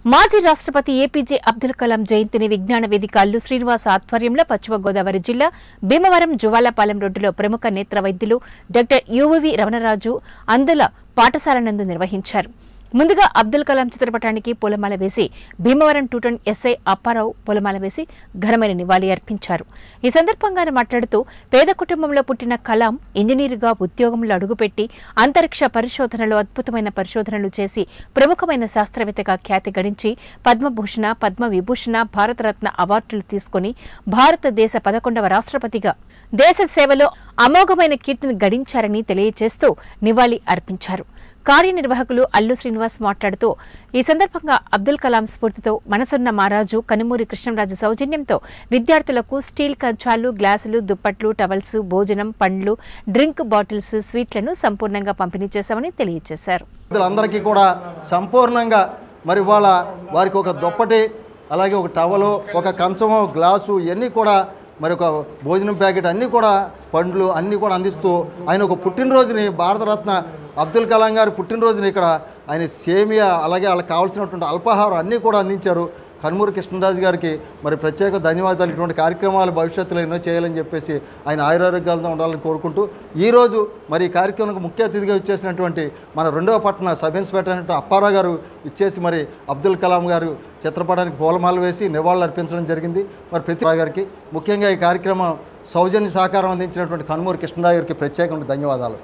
మాజీ రాష్ట్రపతి ఏపీజే అబ్దుల్ కలాం జయంతిని విజ్ఞాన వేదిక అల్లు శ్రీనివాస ఆధ్వర్యంలో పశ్చిమ గోదావరి జిల్లా భీమవరం జువాలపాలెం రోడ్డులో ప్రముఖ నేత్ర వైద్యులు డాక్టర్ యువవి రమణరాజు అందుల పాఠశాల నందు నిర్వహించారు ముందుగా అబ్దుల్ కలాం చిత్రపటానికి పూలమాల వేసి భీమవరం టూటన్ ఎస్ఐ అప్పారావు పూలమాల వేసి ఘనమైన నివాళి అర్పించారు ఈ సందర్భంగా ఆయన మాట్లాడుతూ పేద కుటుంబంలో పుట్టిన కలాం ఇంజనీరుగా ఉద్యోగంలో అడుగుపెట్టి అంతరిక్ష పరిశోధనలో అద్భుతమైన పరిశోధనలు చేసి ప్రముఖమైన శాస్త్రవేత్తగా ఖ్యాతి గడించి పద్మభూషణ పద్మ విభూషణ భారతరత్న అవార్డులు తీసుకుని భారతదేశ పదకొండవ రాష్ట్రపతిగా దేశ సేవలో అమోఘమైన కీర్తిని గడించారని తెలియజేస్తూ నివాళి అర్పించారు కార్యనిర్వాహకులు అల్లు శ్రీనివాస్ మాట్లాడుతూ ఈ సందర్భంగా అబ్దుల్ కలాం స్ఫూర్తితో మనసున్న మారాజు కనుమూరి కృష్ణంరాజు సౌజన్యంతో విద్యార్థులకు స్టీల్ కంచాలు గ్లాసులు దుప్పట్లు టవల్స్ భోజనం పండ్లు డ్రింక్ బాటిల్స్ స్వీట్లను సంపూర్ణంగా పంపిణీ చేశామని తెలియజేశారు అందరికీ కూడా సంపూర్ణంగా మరి వాళ్ళ వారికి ఒక దుప్పటి అలాగే ఒక టవలు ఒక కంచము గ్లాసు ఇవన్నీ కూడా మరి ఒక భోజనం ప్యాకెట్ అన్నీ కూడా పండ్లు అన్నీ కూడా అందిస్తూ ఆయన ఒక పుట్టినరోజుని భారతరత్న అబ్దుల్ కలాం గారి పుట్టినరోజుని ఇక్కడ ఆయన సేమియా అలాగే వాళ్ళకి కావాల్సినటువంటి అల్పాహారం అన్నీ కూడా అందించారు కన్మూరి కృష్ణరాజు గారికి మరి ప్రత్యేక ధన్యవాదాలు ఇటువంటి కార్యక్రమాలు భవిష్యత్తులో ఎన్నో చేయాలని చెప్పేసి ఆయన ఆయురారోగ్యాలతో ఉండాలని కోరుకుంటూ ఈరోజు మరి ఈ కార్యక్రమానికి ముఖ్య అతిథిగా ఇచ్చేసినటువంటి మన రెండవ పట్టణ సబ్ ఇన్స్పెక్టర్ అయినటువంటి అప్పారావు గారు ఇచ్చేసి మరి అబ్దుల్ కలాం గారు చిత్రపటానికి పూలమాల వేసి నివాళులు అర్పించడం జరిగింది మరి ప్రతి గారికి ముఖ్యంగా ఈ కార్యక్రమం సౌజన్య సహకారం అందించినటువంటి కన్మూరి కృష్ణరాజు గారికి ప్రత్యేకమైన ధన్యవాదాలు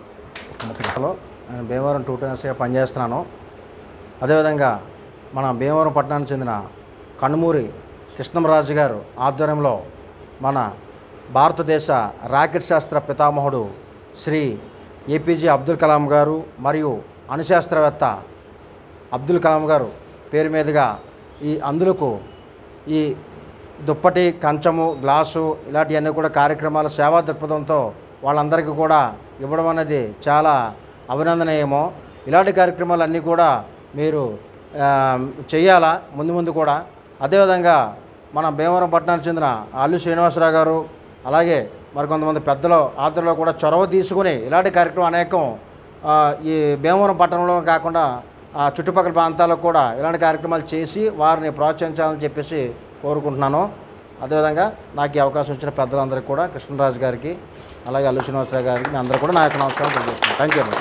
హలో నేను భీమవరం టూ టెన్స్గా పనిచేస్తున్నాను అదేవిధంగా మన భీమవరం పట్టణానికి చెందిన కనుమూరి కృష్ణమరాజు గారు ఆధ్వర్యంలో మన భారతదేశ రాకెట్ శాస్త్ర పితామహుడు శ్రీ ఏపీజే అబ్దుల్ కలాం గారు మరియు అణుశాస్త్రవేత్త అబ్దుల్ కలాం గారు పేరు మీదుగా ఈ అందులకు ఈ దుప్పటి కంచము గ్లాసు ఇలాంటివన్నీ కూడా కార్యక్రమాల సేవా దృక్పథంతో వాళ్ళందరికీ కూడా ఇవ్వడం అనేది చాలా అభినందనీయమో ఇలాంటి కార్యక్రమాలన్నీ కూడా మీరు ఆ, చేయాలా ముందు ముందు కూడా అదేవిధంగా మన భీమవరం పట్టణానికి చెందిన అల్లు శ్రీనివాసరావు గారు అలాగే మరి కొంతమంది పెద్దలు ఆధ్వర్యంలో కూడా చొరవ తీసుకుని ఇలాంటి కార్యక్రమం అనేకం ఆ, ఈ భీమవరం పట్టణంలో కాకుండా ఆ చుట్టుపక్కల ప్రాంతాలకు కూడా ఇలాంటి కార్యక్రమాలు చేసి వారిని ప్రోత్సహించాలని చెప్పేసి కోరుకుంటున్నాను అదేవిధంగా నాకు ఈ అవకాశం ఇచ్చిన పెద్దలందరికీ కూడా కృష్ణరాజు గారికి అలాగే అల్లు శ్రీనివాసరావు గారికి మీ అందరూ కూడా నా యొక్క నమస్కారం తెలియజేస్తున్నాను థ్యాంక్ యూ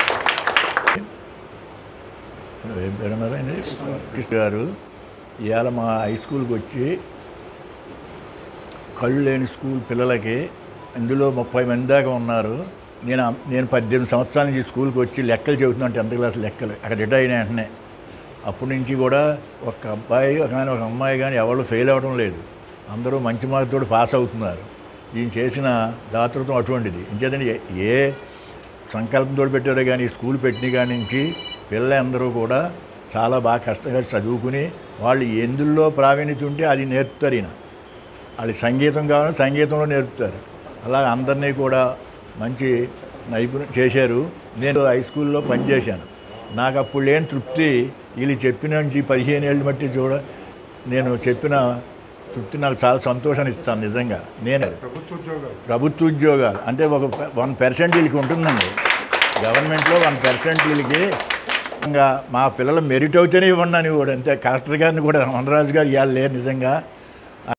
ఏం పేరు అన్నారండి కృష్ణ గారు ఇవాళ మా హై స్కూల్కి వచ్చి కళ్ళు లేని స్కూల్ పిల్లలకి అందులో ముప్పై మంది దాకా ఉన్నారు నేను నేను పద్దెనిమిది సంవత్సరాల నుంచి స్కూల్కి వచ్చి లెక్కలు చెబుతున్నాను టెన్త్ క్లాస్ లెక్కలు అక్కడ రిటైర్ అయిన వెంటనే అప్పటి నుంచి కూడా ఒక అబ్బాయి ఒక కానీ ఒక అమ్మాయి కానీ ఎవరు ఫెయిల్ అవ్వడం లేదు అందరూ మంచి మార్కుతో పాస్ అవుతున్నారు ఈయన చేసిన దాతృత్వం అటువంటిది ఇంకేదండి ఏ- ఏ సంకల్పంతో పెట్టారో కానీ స్కూల్ పెట్టిన కాడి నుంచి పిల్లలందరూ కూడా చాలా బాగా కష్టపడి చదువుకుని వాళ్ళు ఎందులో ప్రావీణ్యత ఉంటే అది నేర్పుతారు ఈయన వాళ్ళు సంగీతం కావాలని సంగీతంలో నేర్పుతారు అలా అందరినీ కూడా మంచి నైపుణ్యం చేశారు నేను హై స్కూల్లో పనిచేశాను నాకు అప్పుడు లేని తృప్తి వీళ్ళు చెప్పిన నుంచి పదిహేను ఏళ్ళు బట్టి చూడ నేను చెప్పిన తృప్తి నాకు చాలా సంతోషాన్ని ఇస్తాను నిజంగా నేను ప్రభుత్వ ఉద్యోగాలు అంటే ఒక వన్ పర్సెంట్ వీళ్ళకి ఉంటుందండి గవర్నమెంట్లో వన్ పర్సెంట్ వీళ్ళకి ఇంకా మా పిల్లలు మెరిట్ అవుతేనే ఇవ్వండి అని కూడా అంతే కలెక్టర్ గారిని కూడా వనరాజు గారు ఇవాళ లేరు నిజంగా